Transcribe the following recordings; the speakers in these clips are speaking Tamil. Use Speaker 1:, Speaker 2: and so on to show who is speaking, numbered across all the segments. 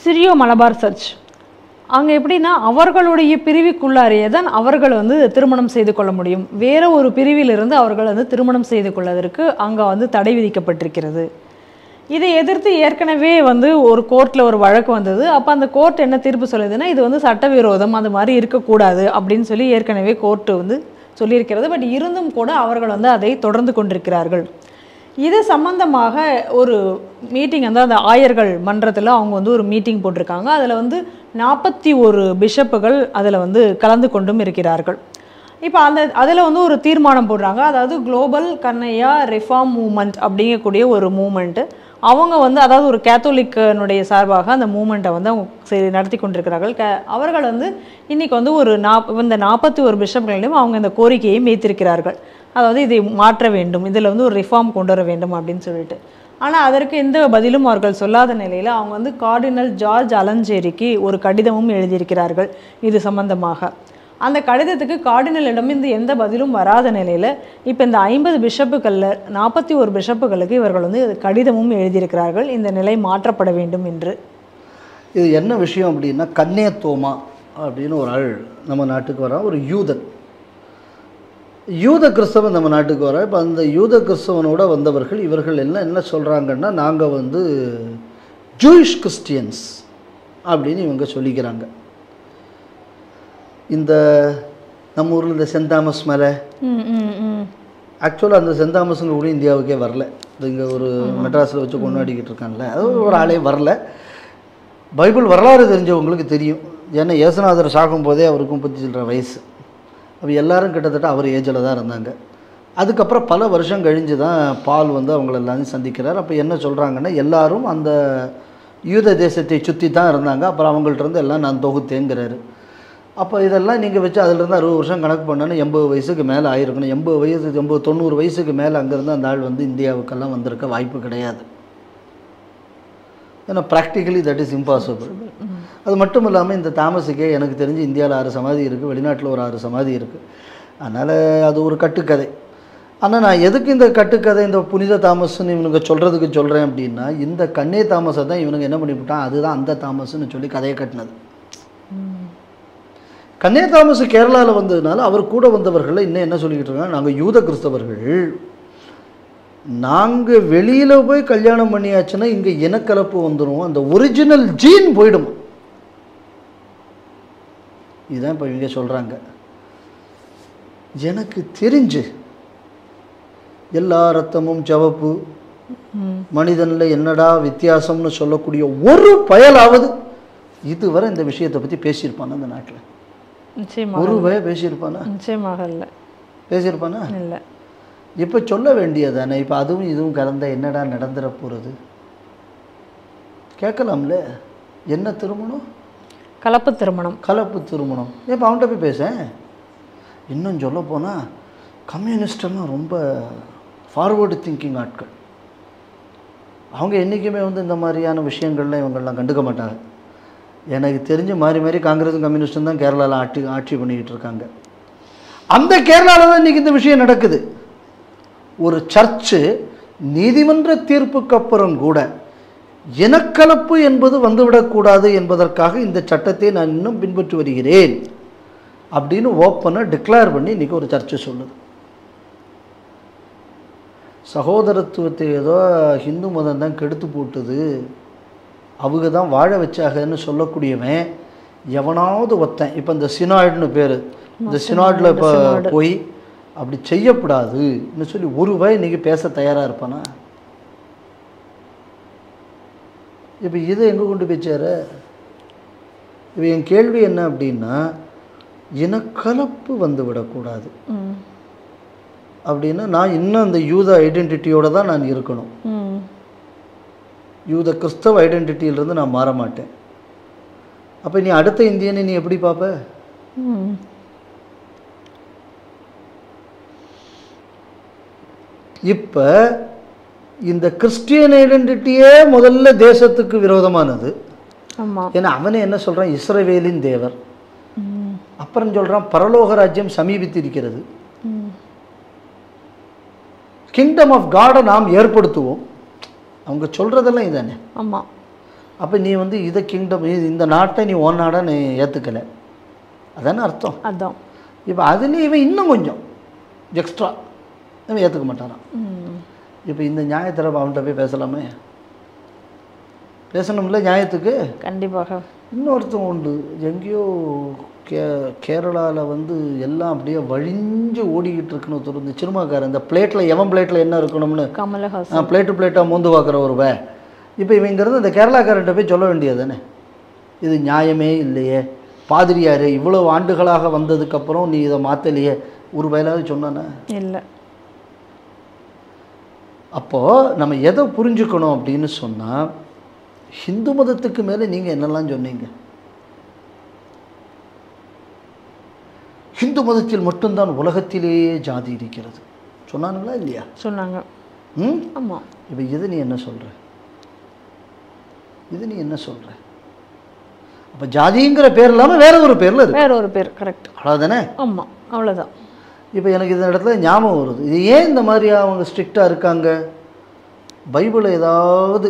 Speaker 1: சிரியோ மலபார் சர்ச் அங்கே எப்படின்னா அவர்களுடைய பிரிவுக்குள்ளாரையே தான் அவர்கள் வந்து திருமணம் செய்து கொள்ள முடியும் வேற ஒரு பிரிவிலிருந்து அவர்கள் வந்து திருமணம் செய்து கொள்வதற்கு அங்கே வந்து தடை விதிக்கப்பட்டிருக்கிறது இதை எதிர்த்து ஏற்கனவே வந்து ஒரு கோர்ட்டில் ஒரு வழக்கு வந்தது அப்போ அந்த கோர்ட் என்ன தீர்ப்பு சொல்லுதுன்னா இது வந்து சட்டவிரோதம் அது மாதிரி இருக்கக்கூடாது அப்படின்னு சொல்லி ஏற்கனவே கோர்ட்டு வந்து சொல்லியிருக்கிறது பட் இருந்தும் கூட அவர்கள் வந்து அதை தொடர்ந்து கொண்டிருக்கிறார்கள் இது சம்பந்தமாக ஒரு மீட்டிங் வந்து அந்த ஆயர்கள் மன்றத்தில் அவங்க வந்து ஒரு மீட்டிங் போட்டிருக்காங்க அதில் வந்து நாற்பத்தி ஒரு பிஷப்புகள் அதில் வந்து கலந்து கொண்டும் இருக்கிறார்கள் இப்போ அந்த அதில் வந்து ஒரு தீர்மானம் போடுறாங்க அதாவது குளோபல் கண்ணையா ரிஃபார்ம் மூமெண்ட் அப்படிங்கக்கூடிய ஒரு மூமெண்ட்டு அவங்க வந்து அதாவது ஒரு கேத்தோலிக்கனுடைய சார்பாக அந்த மூமெண்ட்டை வந்து அவங்க சரி நடத்தி கொண்டிருக்கிறார்கள் கே அவர்கள் வந்து இன்னைக்கு வந்து ஒரு நாப் இந்த நாற்பத்தி ஒரு பிஷப்களிலும் அவங்க இந்த கோரிக்கையை வைத்திருக்கிறார்கள் அதாவது இதை மாற்ற வேண்டும் இதில் வந்து ஒரு ரிஃபார்ம் கொண்டு வர வேண்டும் அப்படின்னு சொல்லிட்டு ஆனால் அதற்கு எந்த பதிலும் அவர்கள் சொல்லாத நிலையில் அவங்க வந்து கார்டினல் ஜார்ஜ் அலஞ்சேரிக்கு ஒரு கடிதமும் எழுதியிருக்கிறார்கள் இது சம்பந்தமாக அந்த கடிதத்துக்கு கார்டினலிடமிருந்து எந்த பதிலும் வராத நிலையில் இப்போ இந்த ஐம்பது பிஷப்புகளில் நாற்பத்தி ஒரு பிஷப்புகளுக்கு இவர்கள் வந்து இது கடிதமும் எழுதியிருக்கிறார்கள் இந்த நிலை மாற்றப்பட வேண்டும் என்று
Speaker 2: இது என்ன விஷயம் அப்படின்னா கன்னே தோமா அப்படின்னு ஒரு ஆள் நம்ம நாட்டுக்கு வரான் ஒரு யூதன் யூத கிறிஸ்தவன் நம்ம நாட்டுக்கு வர இப்போ அந்த யூத கிறிஸ்தவனோட வந்தவர்கள் இவர்கள் எல்லாம் என்ன சொல்கிறாங்கன்னா நாங்கள் வந்து ஜூயிஷ் கிறிஸ்டியன்ஸ் அப்படின்னு இவங்க சொல்லிக்கிறாங்க இந்த நம்ம ஊரில் இந்த சென்ட் தாமஸ் மலை
Speaker 1: ம் ம் ம்
Speaker 2: ஆக்சுவலாக அந்த சென்ட் தாமஸுங்க கூட இந்தியாவுக்கே வரல இது இங்கே ஒரு மெட்ராஸில் வச்சு கொண்டாடிக்கிட்டு இருக்காங்கல்ல அது ஒரு ஆளே வரல பைபிள் வரலாறு தெரிஞ்சவங்களுக்கு தெரியும் ஏன்னா இயேசுநாதர் சாகும் போதே அவருக்கு முப்பத்தி சில்லற வயசு அப்போ எல்லாரும் கிட்டத்தட்ட அவர் ஏஜில் தான் இருந்தாங்க அதுக்கப்புறம் பல வருஷம் கழிஞ்சு தான் பால் வந்து அவங்கள எல்லாரையும் சந்திக்கிறார் அப்போ என்ன சொல்கிறாங்கன்னா எல்லாரும் அந்த யூத தேசத்தை சுற்றி தான் இருந்தாங்க அப்புறம் அவங்கள்ட்ட இருந்து எல்லாம் நான் தொகுத்தேங்கிறாரு அப்போ இதெல்லாம் நீங்கள் வச்சு அதிலிருந்து அறுபது வருஷம் கணக்கு பண்ணோன்னா எண்பது வயசுக்கு மேலே ஆயிருக்கணும் எண்பது வயசு எண்பது தொண்ணூறு வயசுக்கு மேலே அங்கேருந்து அந்த ஆள் வந்து இந்தியாவுக்கெல்லாம் வந்திருக்க வாய்ப்பு கிடையாது ஏன்னா ப்ராக்டிக்கலி தட் இஸ் இம்பாசிபிள் அது மட்டும் இல்லாமல் இந்த தாமஸுக்கே எனக்கு தெரிஞ்சு இந்தியாவில் ஆறு சமாதி இருக்குது வெளிநாட்டில் ஒரு ஆறு சமாதி இருக்குது அதனால் அது ஒரு கட்டுக்கதை ஆனால் நான் எதுக்கு இந்த கட்டுக்கதை இந்த புனித தாமஸ்ன்னு இவனுங்க சொல்கிறதுக்கு சொல்கிறேன் அப்படின்னா இந்த கண்ணே தாமஸை தான் இவனுங்க என்ன பண்ணிவிட்டான் அதுதான் அந்த தாமஸ்ன்னு சொல்லி கதையை கட்டினது கன்னியா தாமஸ் கேரளாவில் வந்ததுனால அவர் கூட வந்தவர்கள் இன்னும் என்ன சொல்லிக்கிட்டு இருக்காங்க நாங்கள் யூத கிறிஸ்தவர்கள் நாங்கள் வெளியில் போய் கல்யாணம் பண்ணியாச்சுன்னா இங்கே இனக்கலப்பு வந்துடும் அந்த ஒரிஜினல் ஜீன் போயிடும் இதுதான் இப்போ இவங்க சொல்கிறாங்க எனக்கு தெரிஞ்சு எல்லா ரத்தமும் சிவப்பு மனிதனில் என்னடா வித்தியாசம்னு சொல்லக்கூடிய ஒரு பயலாவது இதுவரை இந்த விஷயத்தை பற்றி பேசியிருப்பானா இந்த நாட்டில்
Speaker 1: நிச்சயமாக
Speaker 2: ஒரு பய பேசியிருப்பானா
Speaker 1: நிச்சயமாக இல்லை
Speaker 2: பேசியிருப்பானா
Speaker 1: இல்லை
Speaker 2: இப்போ சொல்ல வேண்டியதானே இப்போ அதுவும் இதுவும் கலந்தா என்னடா நடந்துட போகிறது கேட்கலாம்ல என்ன திருமணம்
Speaker 1: கலப்பு திருமணம்
Speaker 2: கலப்பு திருமணம் இப்போ அவன்கிட்ட போய் பேசேன் இன்னும் சொல்ல போனால் கம்யூனிஸ்டெல்லாம் ரொம்ப ஃபார்வேர்டு திங்கிங் ஆட்கள் அவங்க என்றைக்குமே வந்து இந்த மாதிரியான விஷயங்கள்லாம் இவங்கெல்லாம் கண்டுக்க மாட்டாங்க எனக்கு தெரிஞ்சு மாறி மாறி காங்கிரஸும் கம்யூனிஸ்டும் தான் கேரளாவில் ஆட்சி ஆட்சி பண்ணிக்கிட்டு இருக்காங்க அந்த கேரளாவில் தான் இன்றைக்கி இந்த விஷயம் நடக்குது ஒரு சர்ச்சு நீதிமன்ற தீர்ப்புக்கு அப்புறம் கூட இனக்கலப்பு என்பது வந்துவிடக்கூடாது என்பதற்காக இந்த சட்டத்தை நான் இன்னும் பின்பற்றி வருகிறேன் அப்படின்னு ஓப்பனாக டிக்ளேர் பண்ணி இன்றைக்கி ஒரு சர்ச்சு சொல்லுது சகோதரத்துவத்தை ஏதோ ஹிந்து மதம் தான் கெடுத்து போட்டுது அவங்க தான் வாழ வச்சாகன்னு சொல்லக்கூடியவன் எவனாவது ஒருத்தன் இப்போ இந்த சினாய்டுன்னு பேர் இந்த சினாய்டில் இப்போ போய் அப்படி செய்யக்கூடாதுன்னு சொல்லி ஒரு வய இன்னைக்கு பேச தயாராக இருப்பானா இப்போ இதை எங்கே கொண்டு போய் சேர இப்போ என் கேள்வி என்ன அப்படின்னா இனக்கலப்பு வந்து விடக்கூடாது
Speaker 1: ம்
Speaker 2: அப்படின்னா நான் இன்னும் அந்த யூத ஐடென்டிட்டியோட தான் நான் இருக்கணும்
Speaker 1: ம்
Speaker 2: யூத கிறிஸ்தவ ஐடென்டிட்டியிலிருந்து நான் மாற மாட்டேன் அப்போ நீ அடுத்த இந்தியனை நீ எப்படி பார்ப்ப
Speaker 1: ம்
Speaker 2: இப்போ இந்த கிறிஸ்டியன் ஐடென்டிட்டியே முதல்ல தேசத்துக்கு விரோதமானது
Speaker 1: ஆமாம்
Speaker 2: ஏன்னா அவனே என்ன சொல்கிறான் இஸ்ரவேலின் தேவர்
Speaker 1: ம்
Speaker 2: அப்புறம் சொல்கிறான் பரலோக ராஜ்யம் சமீபித்திருக்கிறது
Speaker 1: ம்
Speaker 2: கிங்டம் ஆஃப் காடை நாம் ஏற்படுத்துவோம் அவங்க சொல்கிறதெல்லாம் இதானே
Speaker 1: ஆமாம்
Speaker 2: அப்போ நீ வந்து இதை கிங்டம் இந்த நாட்டை நீ ஓன் நாடாக நீ ஏற்றுக்கலை அதானே அர்த்தம்
Speaker 1: அதான்
Speaker 2: இப்போ அதுலேயும் இவன் இன்னும் கொஞ்சம் எக்ஸ்ட்ரா இவன் ஏற்றுக்க மாட்டானான்
Speaker 1: ம்.
Speaker 2: இப்போ இந்த நியாயத்தில் அவன்கிட்ட போய் பேசலாமே பேசணும்ல நியாயத்துக்கு
Speaker 1: கண்டிப்பாக
Speaker 2: இன்னொருத்தன் உண்டு எங்கேயோ கே கேரளாவில் வந்து எல்லாம் அப்படியே வழிஞ்சு ஓடிக்கிட்டு இருக்குன்னு ஒருத்தர் இந்த சினிமாக்காரன் இந்த பிளேட்டில் எவன் பிளேட்டில் என்ன இருக்கணும்னு
Speaker 1: கமலஹாசன்
Speaker 2: பிளேட்டு பிளேட்டாக மோந்து பார்க்குற ஒருவ இப்போ இவங்கிறது இந்த கேரளாக்காரன்ட்ட போய் சொல்ல வேண்டியது தானே இது நியாயமே இல்லையே பாதிரியார் இவ்வளோ ஆண்டுகளாக வந்ததுக்கப்புறம் நீ இதை மாற்றலையே ஒரு வயலாவது சொன்னானே
Speaker 1: இல்லை
Speaker 2: அப்போது நம்ம எதை புரிஞ்சுக்கணும் அப்படின்னு சொன்னால் ஹிந்து மதத்துக்கு மேலே நீங்கள் என்னெல்லாம் சொன்னீங்க ஹிந்து மதத்தில் மட்டும்தான் உலகத்திலேயே ஜாதி இருக்கிறது சொன்னானுங்களா இல்லையா
Speaker 1: சொன்னாங்க
Speaker 2: ம்
Speaker 1: ஆமாம்
Speaker 2: இப்போ இது நீ என்ன சொல்கிற இது நீ என்ன சொல்கிற அப்போ ஜாதிங்கிற பேர் இல்லாமல் வேற ஒரு பேரில் இருக்கு
Speaker 1: வேற ஒரு பேர் கரெக்ட்
Speaker 2: அவ்வளோதானே
Speaker 1: ஆமாம் அவ்வளோதான்
Speaker 2: இப்போ எனக்கு இந்த இடத்துல ஞாபகம் வருது இது ஏன் இந்த மாதிரி அவங்க ஸ்ட்ரிக்டாக இருக்காங்க பைபிளை ஏதாவது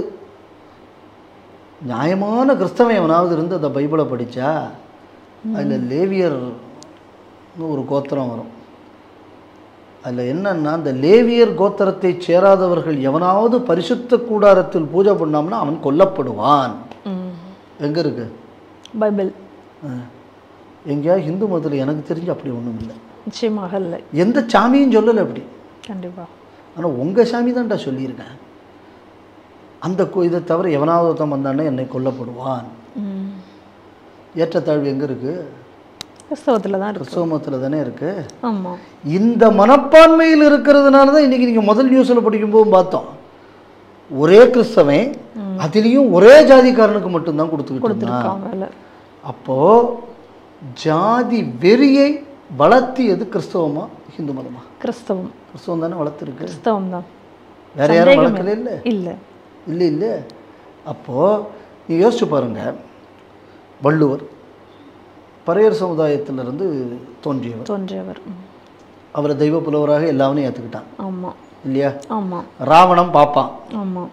Speaker 2: நியாயமான கிறிஸ்தவன் எவனாவது இருந்து அந்த பைபிளை படித்தா அதில் லேவியர் ஒரு கோத்திரம் வரும் அதில் என்னன்னா அந்த லேவியர் கோத்திரத்தை சேராதவர்கள் எவனாவது பரிசுத்த கூடாரத்தில் பூஜை பண்ணாம்னா அவன் கொல்லப்படுவான்
Speaker 1: ம்.
Speaker 2: எங்கே இருக்கு
Speaker 1: பைபிள்
Speaker 2: எங்கேயா இந்து மதத்தில் எனக்கு தெரிஞ்சு அப்படி ஒன்றும் இல்லை
Speaker 1: நிச்சயமாக இல்லை
Speaker 2: எந்த சாமியும் சொல்லலை அப்படி
Speaker 1: கண்டிப்பாக
Speaker 2: ஆனால் உங்கள் சாமி தான்டா சொல்லியிருக்கேன் அந்த கோ- இதை தவிர எவனாவது ஒருத்தன் வந்தானே என்னை கொல்லப்படுவான்
Speaker 1: ம்.
Speaker 2: ஏற்றத்தாழ்வு எங்கே இருக்குது
Speaker 1: கிறிஸ்தவத்தில் தான் இருக்கு
Speaker 2: கிறிஸ்தவ மதத்தில் தானே இருக்குது
Speaker 1: ஆமாம்
Speaker 2: இந்த மனப்பான்மையில் இருக்கிறதுனால தான் இன்றைக்கி நீங்கள் முதல் நியூஸில் படிக்கும்போது பார்த்தோம் ஒரே கிறிஸ்தவன் அதுலேயும் ஒரே ஜாதிக்காரனுக்கு மட்டும்தான் கொடுத்துக்கிட்டு இருந்தான்.
Speaker 1: கொடுத்துருக்காங்க இல்லை
Speaker 2: அப்போது ஜாதி வெறியை வளர்த்தியது கிறிஸ்தவமா ஹிந்து மதமா
Speaker 1: கிறிஸ்தவம்
Speaker 2: கிறிஸ்தவம் தானே வளர்த்துருக்கு
Speaker 1: கிறிஸ்தவம் தான்
Speaker 2: வேற யாரும் வளர்க்கல இல்லை
Speaker 1: இல்லை
Speaker 2: இல்லை இல்லை அப்போது நீ யோசிச்சு பாருங்க வள்ளுவர் பறையர் சமுதாயத்திலிருந்து தோன்றியவர்
Speaker 1: தோன்றியவர் ம்.
Speaker 2: அவரை தெய்வ புலவராக எல்லாவனையும் ஏற்றுக்கிட்டான்
Speaker 1: ஆமாம்
Speaker 2: இல்லையா
Speaker 1: ஆமாம்
Speaker 2: ராவணன் பாப்பான்
Speaker 1: ஆமாம்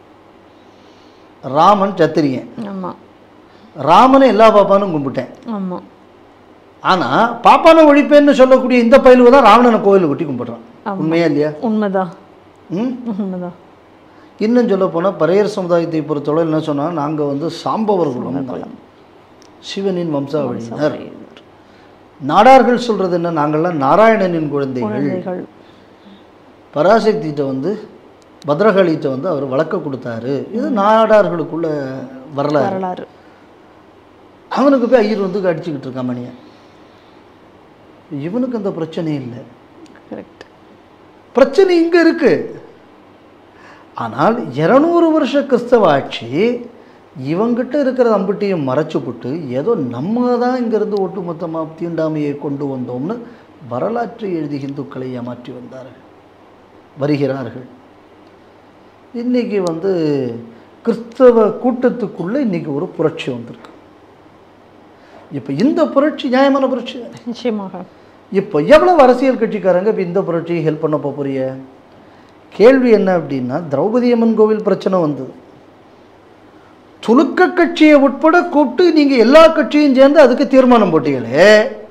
Speaker 2: ராமன் சத்திரியன்
Speaker 1: ஆமாம்
Speaker 2: ராமனை எல்லா பாப்பானும் கும்பிட்டேன்
Speaker 1: ஆமாம்
Speaker 2: ஆனால் பாப்பானை ஒழிப்பேன்னு சொல்லக்கூடிய இந்த பயிலுவை தான் ராவணனை கோயில் கொட்டி கும்பிடுறான் உண்மையா இல்லையா
Speaker 1: உண்மைதான்
Speaker 2: ம்
Speaker 1: உண்மைதான்
Speaker 2: இன்னும் சொல்ல போனால் பறையர் சமுதாயத்தை பொறுத்தவரை என்ன சொன்னால் நாங்கள் வந்து சாம்பவர் குலம் சிவனின் வம்சாவளியினர் நாடார்கள் சொல்கிறது என்ன நாங்கள்லாம் நாராயணனின் குழந்தைகள்
Speaker 1: குழந்தைகள்
Speaker 2: பராசக்திகிட்ட வந்து பத்ரகாளிகிட்ட வந்து அவர் வழக்க கொடுத்தாரு இது நாடார்களுக்குள்ள வரலாறு
Speaker 1: வரலாறு
Speaker 2: அவனுக்கு போய் ஐயர் வந்து அடிச்சுக்கிட்டு இருக்கான் மணியை இவனுக்கு அந்த பிரச்சனை இல்லை
Speaker 1: கரெக்ட்
Speaker 2: பிரச்சனை இங்கே இருக்கு ஆனால் இரநூறு வருஷ கிறிஸ்தவ ஆட்சி இவங்கிட்ட இருக்கிற அம்பிட்டையும் மறைச்சு போட்டு ஏதோ நம்ம தான் இங்கேருந்து ஒட்டுமொத்தமாக தீண்டாமையை கொண்டு வந்தோம்னு வரலாற்றை எழுதி இந்துக்களை ஏமாற்றி வந்தார்கள் வருகிறார்கள் இன்னைக்கு வந்து கிறிஸ்தவ கூட்டத்துக்குள்ளே இன்னைக்கு ஒரு புரட்சி வந்திருக்கு இப்போ இந்த புரட்சி நியாயமான புரட்சி தானே
Speaker 1: நிச்சயமாக
Speaker 2: இப்போ எவ்வளவு அரசியல் கட்சிக்காரங்க இப்போ இந்த புரட்சியை ஹெல்ப் பண்ண போறிய கேள்வி என்ன அப்படின்னா திரௌபதி அம்மன் கோவில் பிரச்சனை வந்தது துலுக்க கட்சியை உட்பட கூப்பிட்டு நீங்க எல்லா கட்சியும் சேர்ந்து அதுக்கு தீர்மானம் போட்டீங்களே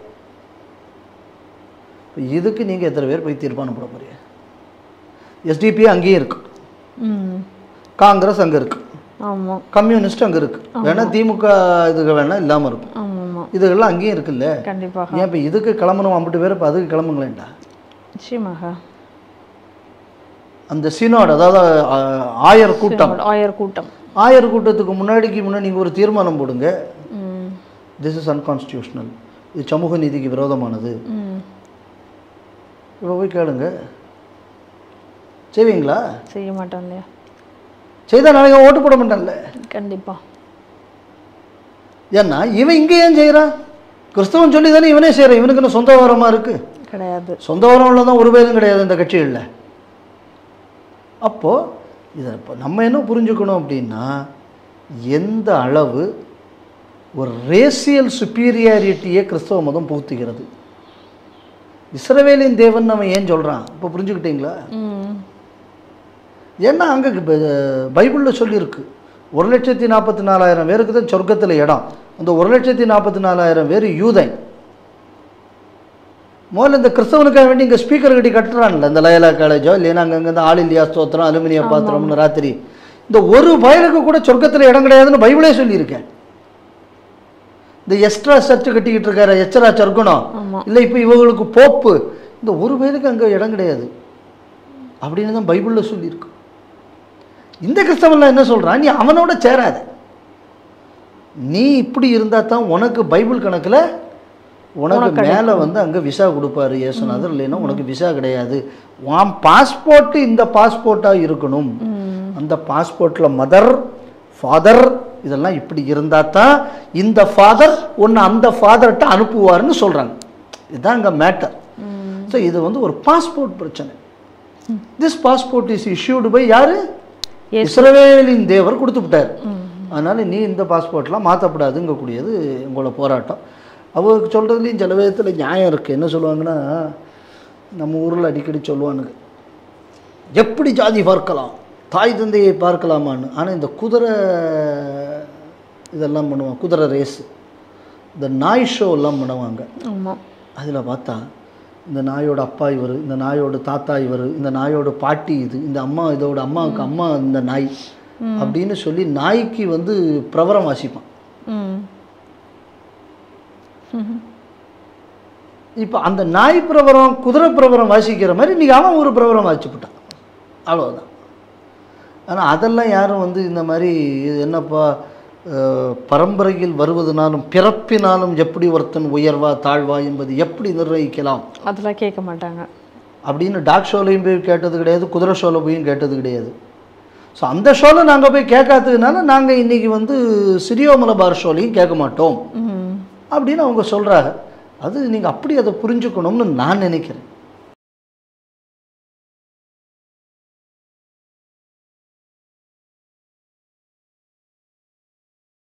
Speaker 2: இப்ப இதுக்கு நீங்க எத்தனை பேர் போய் தீர்மானம் போட போறீங்க எஸ்டிபி அங்கேயும் இருக்கு
Speaker 1: ம்
Speaker 2: காங்கிரஸ் அங்க இருக்கு
Speaker 1: ஆமாம்
Speaker 2: கம்யூனிஸ்ட் அங்க இருக்கு வேணா திமுக இதுக்கு வேணா இல்லாம இருக்கும்
Speaker 1: ஆமாம் ஆமாம்
Speaker 2: இதுகள்லாம் அங்கேயும் இருக்குல்ல
Speaker 1: கண்டிப்பாக
Speaker 2: ஏன் இப்போ இதுக்கு கிளம்பணும் அம்பிட்டு பேர் இப்போ அதுக்கு கிளம்புங்களேன்டா
Speaker 1: நிச்சயமாக
Speaker 2: அந்த சினோட் அதாவது ஆ- ஆயர் கூட்டம்
Speaker 1: ஆயர் கூட்டம்
Speaker 2: ஆயர் கூட்டத்துக்கு முன்னாடிக்கு முன்னாடி நீங்கள் ஒரு தீர்மானம் போடுங்க
Speaker 1: ம்
Speaker 2: திஸ் இஸ் அன்கான்ஸ்டியூஷனல் இது சமூக நீதிக்கு விரோதமானது
Speaker 1: ம்
Speaker 2: இப்போ போய் கேளுங்க செய்வீங்களா
Speaker 1: செய்ய மாட்டோம் இல்லையா
Speaker 2: செய்தால் நாளைக்கு ஓட்டு போட மாட்டான்ல
Speaker 1: கண்டிப்பாக
Speaker 2: ஏன்னா இவன் இங்கே ஏன் செய்கிறான் கிறிஸ்தவன் சொல்லி தானே இவனே செய்கிறான் இவனுக்கு என்ன சொந்த வரமாக இருக்குது
Speaker 1: கிடையாது
Speaker 2: சொந்த வரவுள்ள தான் ஒரு பேரும் கிடையாது இந்த கட்சிகளில் அப்போது இதை இப்போ நம்ம என்ன புரிஞ்சுக்கணும் அப்படின்னா எந்த அளவு ஒரு ரேசியல் சுப்பீரியாரிட்டியை கிறிஸ்தவ மதம் புகுத்துகிறது இஸ்ரவேலின் தேவன் நம்ம ஏன் சொல்கிறான் இப்போ புரிஞ்சுக்கிட்டீங்களா
Speaker 1: ம்
Speaker 2: ஏன்னா அங்கே பைபிளில் சொல்லியிருக்கு ஒரு லட்சத்தி நாற்பத்தி நாலாயிரம் பேருக்கு தான் சொர்க்கத்தில் இடம் அந்த ஒரு லட்சத்தி நாற்பத்தி நாலாயிரம் பேர் யூதன் முதல்ல இந்த கிறிஸ்தவனுக்காக வேண்டி இங்கே ஸ்பீக்கர் கட்டி கட்டுறான்ல இந்த லயலா காலேஜோ இல்லைன்னா அங்கங்கே இந்த ஆல் இந்தியா ஸ்தோத்திரம் அலுமினிய பாத்திரம்னு ராத்திரி இந்த ஒரு பயலுக்கு கூட சொர்க்கத்தில் இடம் கிடையாதுன்னு பைபிளே சொல்லியிருக்கேன் இந்த எக்ஸ்ட்ரா சர்ச் கட்டிக்கிட்டு இருக்காரு எச்சரா சர்க்கணும்
Speaker 1: ஆமா
Speaker 2: இல்லை இப்போ இவங்களுக்கு போப்பு இந்த ஒரு பேருக்கு அங்கே இடம் கிடையாது அப்படின்னு தான் பைபிளில் சொல்லியிருக்கு இந்த கிறிஸ்தவன்லாம் என்ன சொல்கிறான் நீ அவனோட சேராத நீ இப்படி இருந்தால் தான் உனக்கு பைபிள் கணக்கில் உனக்கு மேலே வந்து அங்கே விசா கொடுப்பாரு இயேசுநாதர் இல்லைன்னா உனக்கு விசா கிடையாது உன் பாஸ்போர்ட்டு இந்த பாஸ்போர்ட்டாக இருக்கணும் அந்த பாஸ்போர்ட்டில் மதர் ஃபாதர் இதெல்லாம் இப்படி இருந்தால் தான் இந்த ஃபாதர் ஒன்று அந்த ஃபாதர்கிட்ட அனுப்புவார்னு சொல்கிறாங்க இதுதான் அங்கே மேட்டர் ஸோ இது வந்து ஒரு பாஸ்போர்ட் பிரச்சனை this passport is issued by யாரு இஸ்ரவேலின் தேவர் கொடுத்து விட்டார் அதனால நீ இந்த பாஸ்போர்ட்லாம் மாற்றப்படாதுங்கக்கூடியது உங்களோட போராட்டம் அவருக்கு சொல்கிறதுலையும் சில விதத்தில் நியாயம் இருக்குது என்ன சொல்லுவாங்கன்னா நம்ம ஊரில் அடிக்கடி சொல்லுவானுங்க எப்படி ஜாதி பார்க்கலாம் தாய் தந்தையை பார்க்கலாமான்னு ஆனால் இந்த குதிரை இதெல்லாம் பண்ணுவாங்க குதிரை ரேஸு இந்த நாய் ஷோ எல்லாம் பண்ணுவாங்க
Speaker 1: ஆமா
Speaker 2: அதில் பார்த்தா இந்த நாயோட அப்பா இவர் இந்த நாயோட தாத்தா இவர் இந்த நாயோட பாட்டி இது இந்த அம்மா இதோட அம்மாவுக்கு அம்மா இந்த நாய் அப்படின்னு சொல்லி நாய்க்கு வந்து பிரவரம் வாசிப்பான்
Speaker 1: ம்
Speaker 2: இப்போ அந்த நாய் பிரவரம் குதிரை பிரவரம் வாசிக்கிற மாதிரி இன்றைக்கி அவன் ஒரு பிரவரம் வாசிச்சுப்பிட்டான் அவ்வளோதான் ஆனால் அதெல்லாம் யாரும் வந்து இந்த மாதிரி இது என்னப்பா அஹ், பரம்பரையில் வருவதனாலும் பிறப்பினாலும் எப்படி ஒருத்தன் உயர்வா தாழ்வா என்பது எப்படி நிர்ணயிக்கலாம்
Speaker 1: அதெல்லாம் கேட்க மாட்டாங்க
Speaker 2: அப்படின்னு டாக் ஷோலையும் போய் கேட்டது கிடையாது குதிரை ஷோவில் போயும் கேட்டது கிடையாது ஸோ அந்த ஷோவில் நாங்கள் போய் கேட்காததுனால நாங்கள் இன்றைக்கி வந்து சிரியோ மலபார் ஷோலையும் கேட்க மாட்டோம்
Speaker 1: ம்
Speaker 2: அப்படின்னு அவங்க சொல்கிறாங்க அது நீங்கள் அப்படி அதை புரிஞ்சுக்கணும்னு நான் நினைக்கிறேன்